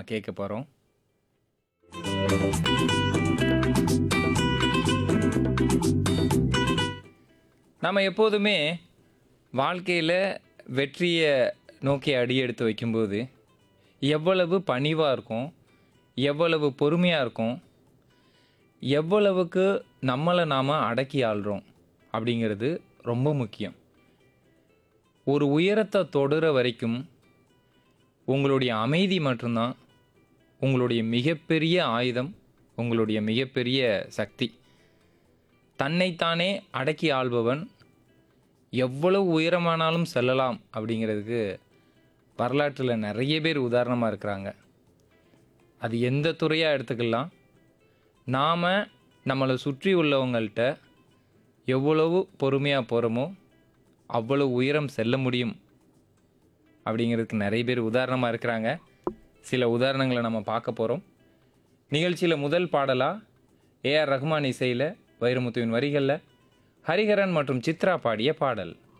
நம்ம கேட்க போகிறோம் நம்ம எப்போதுமே வாழ்க்கையில் வெற்றியை நோக்கி அடி எடுத்து வைக்கும்போது எவ்வளவு பணிவாக இருக்கும் எவ்வளவு பொறுமையாக இருக்கும் எவ்வளவுக்கு நம்மளை நாம் அடக்கி ஆள்றோம் அப்படிங்கிறது ரொம்ப முக்கியம் ஒரு உயரத்தை தொடுற வரைக்கும் உங்களுடைய அமைதி மட்டும்தான் உங்களுடைய மிகப்பெரிய ஆயுதம் உங்களுடைய மிகப்பெரிய சக்தி தன்னைத்தானே அடக்கி ஆள்பவன் எவ்வளவு உயரமானாலும் செல்லலாம் அப்படிங்கிறதுக்கு வரலாற்றில் நிறைய பேர் உதாரணமாக இருக்கிறாங்க அது எந்த துறையாக எடுத்துக்கலாம் நாம் நம்மளை சுற்றி உள்ளவங்கள்ட்ட எவ்வளவு பொறுமையாக போகிறோமோ அவ்வளவு உயரம் செல்ல முடியும் அப்படிங்கிறதுக்கு நிறைய பேர் உதாரணமாக இருக்கிறாங்க சில உதாரணங்களை நம்ம பார்க்க போகிறோம் நிகழ்ச்சியில் முதல் பாடலாக ஏஆர் ரஹ்மான் இசையில் வைரமுத்துவின் வரிகளில் ஹரிஹரன் மற்றும் சித்ரா பாடிய பாடல்